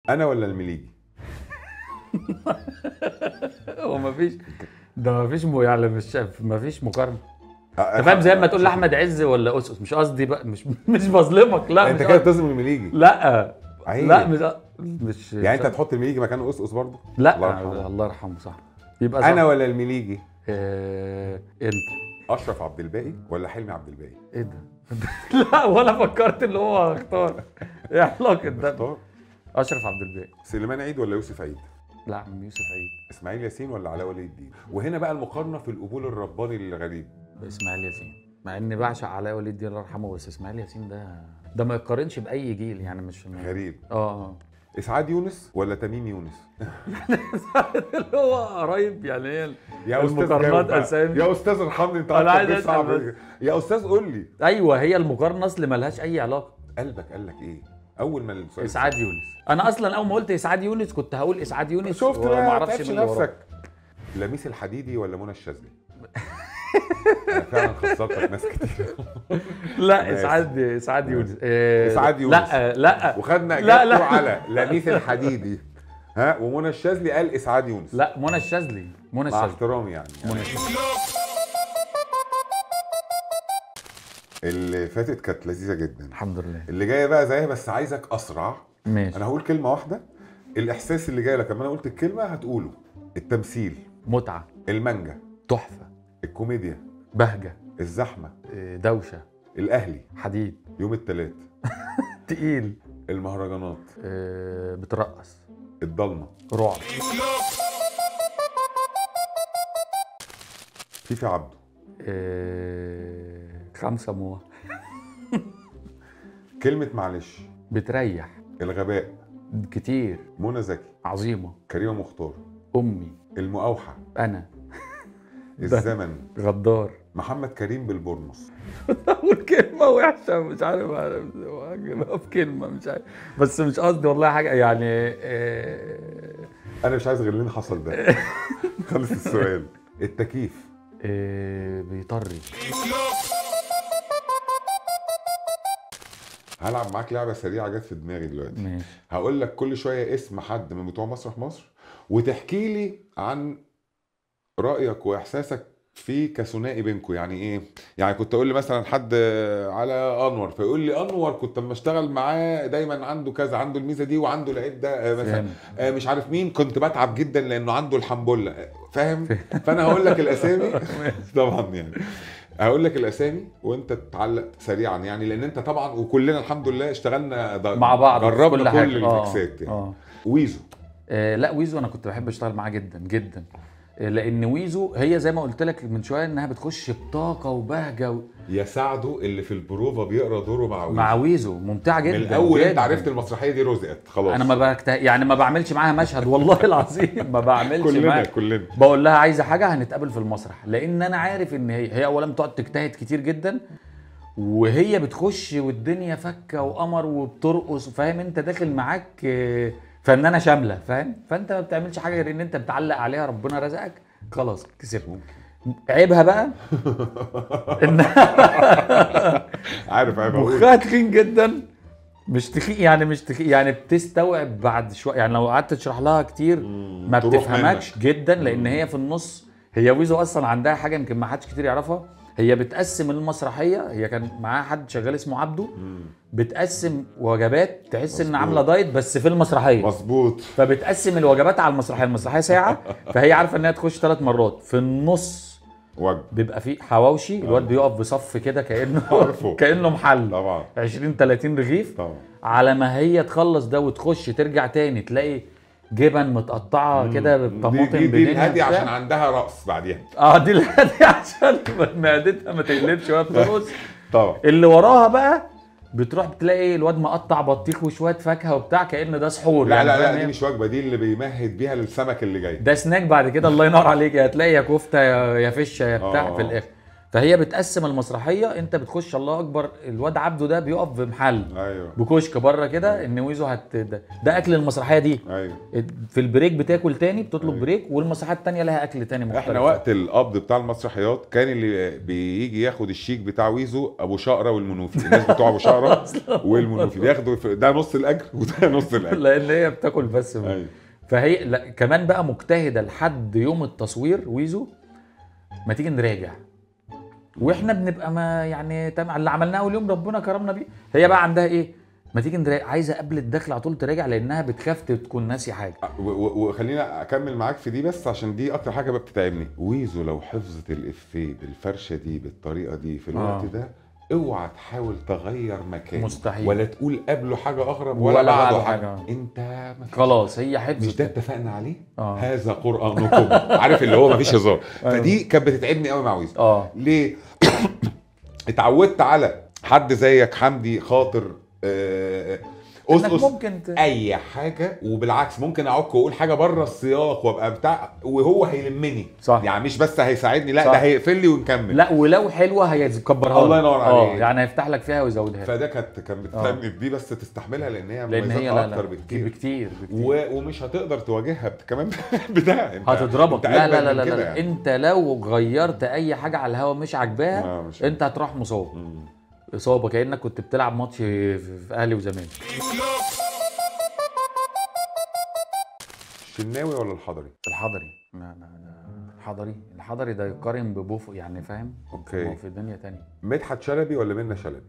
انا ولا المليجي هو مفيش ده مفيش م... يعني مش مفيش مقارنه أ- انت فاهم زي ما تقول لاحمد عز ولا اسس مش قصدي بقى مش مش بظلمك لا انت مش كده قصدي. بتظلم المليجي لا عيب. لا مش مش يعني انت هتحط المليجي مكانه قصقص برضه لا الله يرحمه. الله يرحمه صح يبقى صح. انا ولا المليجي آه... انت اشرف عبد الباقي ولا حلمي عبد الباقي ايه ده لا ولا فكرت اللي هو اختار ايه علاقه ده اختار اشرف عبد الباقي سليمان عيد ولا يوسف عيد لا عم يوسف عيد اسماعيل ياسين ولا علاء ولي الدين وهنا بقى المقارنه في القبول الرباني الغريب اسماعيل ياسين مع اني بعشق علاء ولي الدين الله يرحمه بس اسماعيل ياسين ده ده ما يتقارنش باي جيل يعني مش غريب اه اه اسعاد يونس ولا تميم يونس اللي هو قريب يعني هي يا استاذ المقارنات جاوب بقى. أسامي. يا استاذ ارحمني انت أنا عارف عايز تجيب صعب أسأل إيه. يا استاذ قول لي ايوه هي المقارنه اصل ملهاش اي علاقه قلبك قال لك ايه اول ما السؤال اسعاد يونس انا اصلا اول ما قلت اسعاد يونس كنت هقول اسعاد يونس شفت وما بقى ما اعرفش تعبش مين اللي وراه. نفسك لميس الحديدي ولا منى الشاذلي انا فعلا خسرتك ناس كتير لا ماشي. اسعاد اسعاد يونس إيه، إسعاد يونس. لا لا وخدنا لا، اجابته لا. على لميس الحديدي ها ومنى الشاذلي قال اسعاد يونس لا منى الشاذلي منى مع الشاذلي احترامي يعني, يعني منى الشاذلي اللي فاتت كانت لذيذه جدا الحمد لله اللي جايه بقى زيها بس عايزك اسرع ماشي انا هقول كلمه واحده الاحساس اللي جاي لك لما انا قلت الكلمه هتقوله التمثيل متعه المانجا تحفه الكوميديا بهجه الزحمه إيه، دوشه الاهلي حديد يوم الثلاث تقيل المهرجانات إيه، بترقص الضلمه رعب فيفي عبده إيه، خمسه موا كلمه معلش بتريح الغباء كتير منى زكي عظيمه كريمه مختار امي المقاوحه انا الزمن غدار محمد كريم بالبرنس اول كلمه وحشه مش عارف اجيبها في كلمه مش عارف بس مش قصدي والله حاجه يعني إيه انا مش عايز غير اللي حصل ده خلص السؤال التكييف إيه بيطري هلعب معاك لعبه سريعه جت في دماغي دلوقتي ماشي هقول لك كل شويه اسم حد من بتوع مسرح مصر وتحكي لي عن رايك واحساسك فيه كثنائي بينكم يعني ايه يعني كنت اقول لي مثلا حد على انور فيقول لي انور كنت لما اشتغل معاه دايما عنده كذا عنده الميزه دي وعنده العيب ده آه، مثلا فاهم. آه، مش عارف مين كنت بتعب جدا لانه عنده الحنبله آه، فاهم فانا هقول لك الاسامي طبعا يعني هقول لك الاسامي وانت تعلق سريعا يعني لان انت طبعا وكلنا الحمد لله اشتغلنا ده- مع بعض في جربنا كل كل, حاجة. الميكسات يعني اه ويزو آه، لا ويزو انا كنت بحب اشتغل معاه جدا جدا آه، لان ويزو هي زي ما قلت لك من شويه انها بتخش بطاقه وبهجه و... يا سعده اللي في البروفا بيقرا دوره مع ويزو مع ويزو ممتعه جدا من الاول انت جداً. عرفت المسرحيه دي رزقت خلاص انا ما بكت... يعني ما بعملش معاها مشهد والله العظيم ما بعملش كلنا معاها كلنا بقول لها عايزه حاجه هنتقابل في المسرح لان انا عارف ان هي هي اولا بتقعد تجتهد كتير جدا وهي بتخش والدنيا فكه وقمر وبترقص فاهم انت داخل معاك آه، فنانه شامله فاهم فانت ما بتعملش حاجه غير ان انت بتعلق عليها ربنا رزقك خلاص كسبت عيبها بقى انها عارف عيب اقول مخها تخين جدا مش تخين يعني مش تخين يعني بتستوعب بعد شويه يعني لو قعدت تشرح لها كتير ما تروح بتفهمكش جدا لان هي في النص هي ويزو اصلا عندها حاجه يمكن ما حدش كتير يعرفها هي بتقسم المسرحيه هي كان معاها حد شغال اسمه عبده بتقسم وجبات تحس ان مظبوط. عامله دايت بس في المسرحيه مظبوط فبتقسم الوجبات على المسرحيه المسرحيه ساعه فهي عارفه انها تخش ثلاث مرات في النص وجب بيبقى فيه حواوشي الواد بيقف بصف كده كانه عارفه. كانه محل طبعا 20 30 رغيف طبعا على ما هي تخلص ده وتخش ترجع تاني تلاقي جبن متقطعه كده دي بطماطم دي, دي بدنيا الهادي بتاع. عشان عندها رقص بعديها اه دي الهادي عشان معدتها ما تقلبش وهي بترقص طبعا اللي وراها بقى بتروح بتلاقي الواد مقطع بطيخ وشويه فاكهه وبتاع كان ده سحور لا يعني لا فاهم لا هي؟ دي مش وجبه دي اللي بيمهد بيها للسمك اللي جاي ده سناك بعد كده الله ينور عليك هتلاقي يا كفته يا يا فشه يا بتاع آه. في الاخر فهي بتقسم المسرحيه انت بتخش الله اكبر الواد عبده ده بيقف بمحل ايوه بكشك بره كده ان ويزو هت ده, ده اكل المسرحيه دي ايوه في البريك بتاكل تاني بتطلب أيوة. بريك والمسرحيات التانيه لها اكل تاني مختلف احنا وقت القبض بتاع المسرحيات كان اللي بيجي ياخد الشيك بتاع ويزو ابو شقره والمنوفي الناس بتوع ابو شقره والمنوفي بياخدوا في- ده نص الاجر وده نص الاجر لان هي بتاكل بس ايوه فهي لا كمان بقى مجتهده لحد يوم التصوير ويزو ما تيجي نراجع واحنا بنبقى ما يعني تمام اللي عملناه اول يوم ربنا كرمنا بيه هي بقى عندها ايه ما تيجي نراجع عايزه قبل الدخل على طول تراجع لانها بتخاف تكون ناسي حاجه و- و- وخلينا اكمل معاك في دي بس عشان دي اكتر حاجه بقى بتتعبني ويزو لو حفظت الافيه بالفرشه دي بالطريقه دي في الوقت آه. ده اوعى تحاول تغير مكانه مستحيل. ولا تقول قبله حاجه اغرب ولا, ولا بعده بعده حاجه, حاجة. انت مفيش خلاص هي مش ده حفظت اتفقنا عليه آه. هذا قرانكم عارف اللي هو مفيش هزار فدي كانت بتتعبني قوي مع ويزو اه ليه اتعودت على حد زيك حمدي خاطر آه، انك قصقص ممكن ت... اي حاجه وبالعكس ممكن اعك واقول حاجه بره السياق وابقى بتاع وهو هيلمني صح. يعني مش بس هيساعدني لا صح. ده هيقفل لي ونكمل لا ولو حلوه هيكبرها الله لك. ينور اه عليك. يعني هيفتح لك فيها ويزودها لك. فده كانت كان بتتعبني في دي بس تستحملها لان هي لان هي مميزاتها لا اكتر لا بكتير بكتير بكتير و... ومش هتقدر تواجهها بت- كمان بده انت هتضربك انت لا لا أجمل لا من لا, كده لا. يعني. انت لو غيرت اي حاجه على الهوا مش عاجباها آه، مش- انت هتروح مصاب مم. اصابه كانك كنت بتلعب ماتش في في اهلي وزمالك الشناوي ولا الحضري؟ الحضري لا لا لا الحضري الحضري ده يقارن ببوفو يعني فاهم أوكي. هو في دنيا تانية مدحت شلبي ولا منى شلبي؟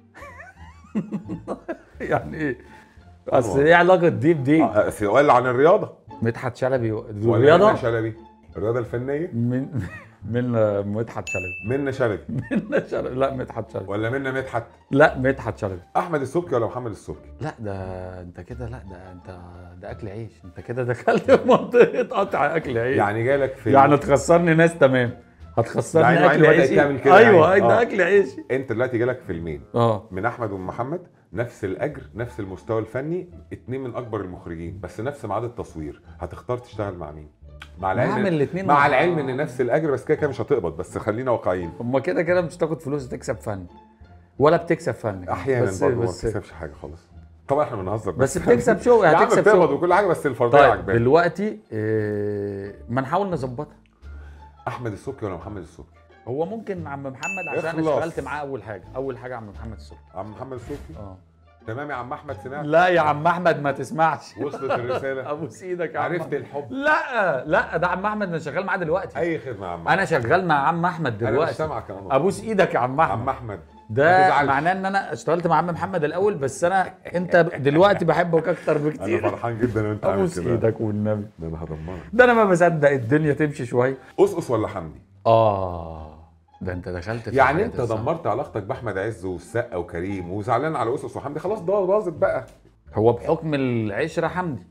يعني ايه اصل ايه علاقه دي بدي آه، سؤال عن الرياضه مدحت شلبي ولا الرياضه منى شلبي؟ الرياضه الفنيه من من مدحت شلبي منى شلبي من شلبي لا مدحت شلبي ولا منى مدحت؟ لا مدحت شلبي احمد السبكي ولا محمد السبكي؟ لا ده انت كده لا ده انت ده اكل عيش انت كده دخلت في منطقه قطع اكل عيش يعني جالك في يعني تخسرني ناس تمام هتخسرني يعني مع اكل إنه بدأت عيشي تعمل كده ايوه يعني. يعني. ده آه. اكل عيشي انت دلوقتي جالك فيلمين اه من احمد ومحمد نفس الاجر نفس المستوى الفني اتنين من اكبر المخرجين بس نفس ميعاد التصوير هتختار تشتغل مع مين مع العلم هعمل الاتنين مع مع- العلم ان نفس الاجر بس كده كده مش هتقبض بس خلينا واقعيين هما كده كده مش تاخد فلوس تكسب فن ولا بتكسب فن احيانا بس برضه ما بس بتكسبش حاجه خالص طبعا احنا بنهزر بس بتكسب شو يا عم هتكسب بتقبض شو وكل حاجه بس الفرضيه طيب عجباني دلوقتي اه ما نحاول نظبطها احمد السبكي ولا محمد السبكي هو ممكن عم محمد عشان انا اخلص. اشتغلت معاه اول حاجه اول حاجه عم محمد الصبحي عم محمد السبكي اه تمام يا عم احمد سمعت لا يا عم احمد ما تسمعش وصلت الرساله ابوس ايدك يا عم عرفت أحمد. الحب لا لا ده عم احمد انا شغال معاه دلوقتي اي خدمه يا عم انا شغال مع عم احمد انا مش دلوقتي سامعك يا عم ابوس ايدك يا عم عم احمد احمد ما ده تزعلش. معناه ان انا اشتغلت مع عم محمد الاول بس انا انت دلوقتي بحبك اكتر انا بكتير فرحان جدا وانت عامل ابوس كده ايدك والنبي ده انا هدمرك ده انا ما بصدق الدنيا تمشي شويه قصقص ولا حمدي اه ده انت دخلت في يعني حاجات انت الصح. دمرت علاقتك باحمد عز والسقا وكريم وزعلان على قصقص وحمدي خلاص ده باظت بقى هو بحكم العشره حمدي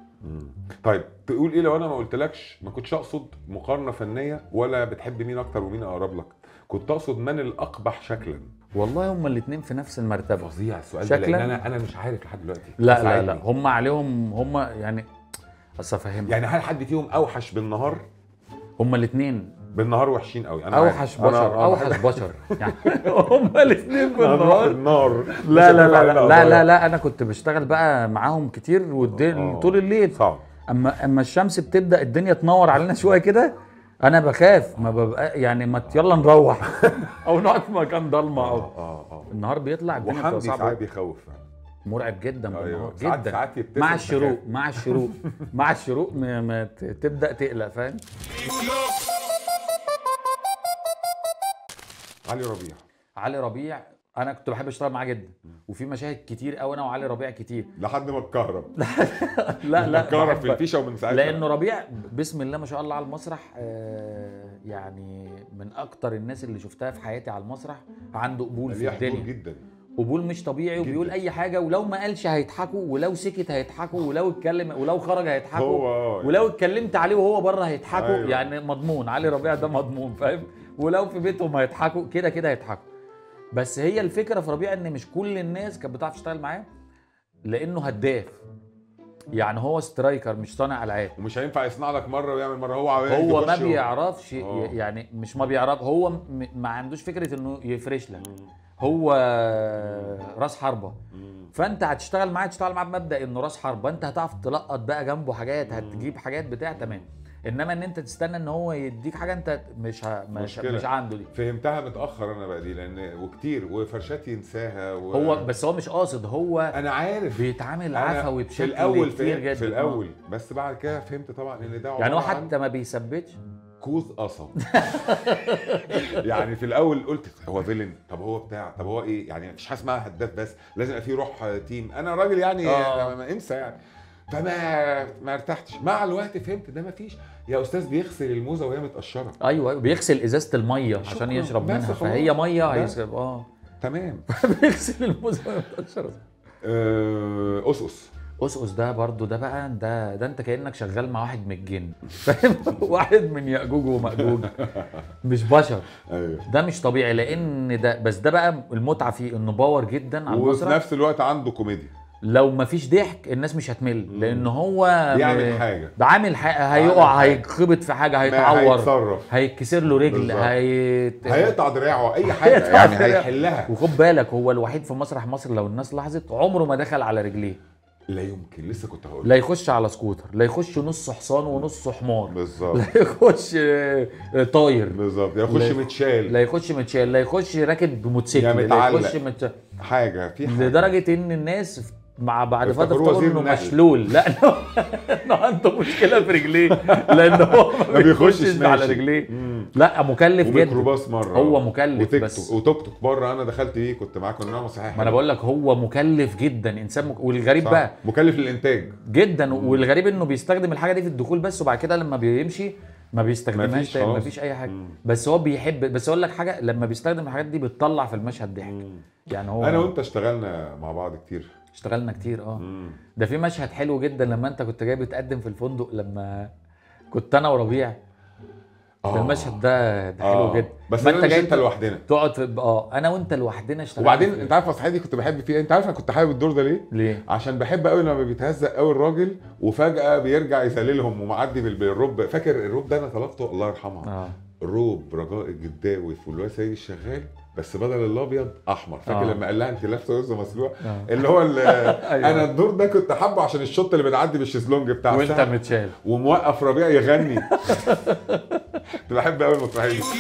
طيب تقول ايه لو انا ما قلتلكش ما كنتش اقصد مقارنه فنيه ولا بتحب مين اكتر ومين اقرب لك كنت اقصد من الاقبح شكلا والله هما الاثنين في نفس المرتبه فظيع السؤال ده لان شكلاً؟ انا انا مش عارف لحد دلوقتي لا لا ساعدني. لا هم عليهم هم يعني اصل افهمك يعني هل حد فيهم اوحش بالنهار هم الاثنين بالنهار وحشين قوي انا عارف. اوحش أنا- بشر أنا اوحش بحب- بشر يعني هم الاثنين هنروح بالنهار النار لا مش لا لا هتنفع لا إلا لا, قضايا. لا, لا انا كنت بشتغل بقى معاهم كتير والدين آه. طول الليل صعب اما اما الشمس بتبدا الدنيا تنور علينا شويه كده انا بخاف ما ببقى يعني ما ت- يلا نروح او نقعد في مكان ضلمه او اه اه النهار بيطلع الدنيا بتبقى وحمدي صعبه ساعات بيخوف مرعب جدا أيوة. بالنهار ساعات- جدا ساعات يبتسم مع تخاف. الشروق مع الشروق مع الشروق ما ما ت- تبدا تقلق فاهم علي ربيع علي ربيع انا كنت بحب اشتغل معاه جدا وفي مشاهد كتير قوي انا وعلي ربيع كتير لحد ما اتكهرب لا لا اتكهرب في بحب- الفيشه ومن ساعتها لانه ربيع بسم الله ما شاء الله على المسرح آه، يعني من اكتر الناس اللي شفتها في حياتي على المسرح عنده قبول في ليه حضور الدنيا جدا قبول مش طبيعي وبيقول اي حاجه ولو ما قالش هيضحكوا ولو سكت هيضحكوا ولو اتكلم ولو خرج هيضحكوا هو آه، ولو اتكلمت عليه وهو بره هيضحكوا أيوة. أيوة. يعني مضمون علي ربيع ده مضمون فاهم ولو في بيتهم هيضحكوا كده كده هيضحكوا بس هي الفكره في ربيع ان مش كل الناس كانت بتعرف تشتغل معاه لانه هداف يعني هو سترايكر مش صانع العاب ومش هينفع يصنع لك مره ويعمل مره هو عاوز هو ما يخش و- بيعرفش ي- آه. يعني مش ما بيعرف هو م- ما عندوش فكره انه يفرش لك هو راس حربه مم. فانت هتشتغل معاه تشتغل معاه بمبدا انه راس حربه انت هتعرف تلقط بقى جنبه حاجات هتجيب حاجات بتاع تمام انما ان انت تستنى ان هو يديك حاجه انت مش ه... مش, مشكلة. مش عنده دي فهمتها متاخر انا بقى دي لان وكتير وفرشات ينساها و... هو بس هو مش قاصد هو انا عارف بيتعامل أنا عفوي في بشكل الاول كتير فهم جدا في الاول بس بعد كده فهمت طبعا ان ده يعني هو عبارة عن حتى ما بيثبتش كوز قصب يعني في الاول قلت هو فيلن طب هو بتاع طب هو ايه يعني مفيش حاجه اسمها هداف بس لازم يبقى في روح آه، تيم انا راجل يعني آه. آه. ما انسى يعني فما ما ارتحتش مع الوقت فهمت ده مفيش يا استاذ بيغسل الموزه وهي متقشره ايوه أيوة، بيغسل ازازه الميه عشان شكراً. يشرب بس منها خلاص. فهي ميه بس. هيشرب اه تمام بيغسل الموزه وهي متقشرة. آه، اسقس اسقس ده برضو ده بقى ده ده انت كانك شغال مع واحد من الجن فاهم واحد من ياجوج وماجوج مش بشر ايوه ده مش طبيعي لان ده بس ده بقى المتعه فيه انه باور جدا على وفي المسرح نفس الوقت عنده كوميديا لو مفيش ضحك الناس مش هتمل لان هو يعمل م- حاجه ده عامل حاجه هيقع حاجة. هيتخبط في حاجه ما هيتعور هيتصرف هيتكسر له رجل بالظبط. هيت... هيقطع دراعه اي حاجه هيقطع يعني دراعه. هيحلها وخد بالك هو الوحيد في مسرح مصر لو الناس لاحظت عمره ما دخل على رجليه لا يمكن لسه كنت هقول لا يخش على سكوتر لا يخش نص حصان ونص حمار بالظبط لا يخش آه، آه، طاير بالظبط يخش لا- متشال لا يخش متشال لا يخش راكب بموتوسيكل يا لا متعلق. يخش مت... حاجه في حاجه لدرجه ان الناس مع بعد فتره افتكروه افتكروا وزير انه نقل. مشلول لا إنه- انه عنده مشكله في رجليه لان هو ما ما بيخشش بيخشش على ماشي. رجليه مم. لا مكلف جدا وميكروباص مره هو مكلف وتيك بس توك وتوك توك بره انا دخلت بيه كنت معاه كنا نعمل صحيح ما انا بقول لك هو مكلف جدا انسان مك... والغريب صح. بقى مكلف للانتاج جدا والغريب انه بيستخدم الحاجه دي في الدخول بس وبعد كده لما بيمشي ما بيستخدمهاش مفيش تاني خلاص. مفيش اي حاجه مم. بس هو بيحب بس اقول لك حاجه لما بيستخدم الحاجات دي بتطلع في المشهد ضحك يعني هو انا وانت اشتغلنا مع بعض كتير اشتغلنا كتير اه مم. ده في مشهد حلو جدا لما انت كنت جاي بتقدم في الفندق لما كنت انا وربيع ده آه. المشهد ده ده حلو آه. جدا بس ما انا انت مش جاي انت لوحدنا تقعد في اه انا وانت لوحدنا اشتغلنا وبعدين في- انت عارف مسرحيه دي كنت بحب فيها انت عارف انا كنت حابب الدور ده ليه؟ ليه؟ عشان بحب قوي لما بيتهزق قوي الراجل وفجاه بيرجع يذللهم ومعدي بال- بالرب فاكر الرب ده انا طلبته الله يرحمها اه روب رجاء الجداوي في الواد سيد الشغال بس بدل الابيض احمر فاكر آه. لما قال لها انت لابسه رز مسلوق آه. اللي هو ال- أيوة. انا الدور ده كنت حابه عشان الشوط اللي بنعدي بالشيزلونج بتاع وانت الساعة. متشال وموقف ربيع يغني كنت بحب قوي المسرحيه دي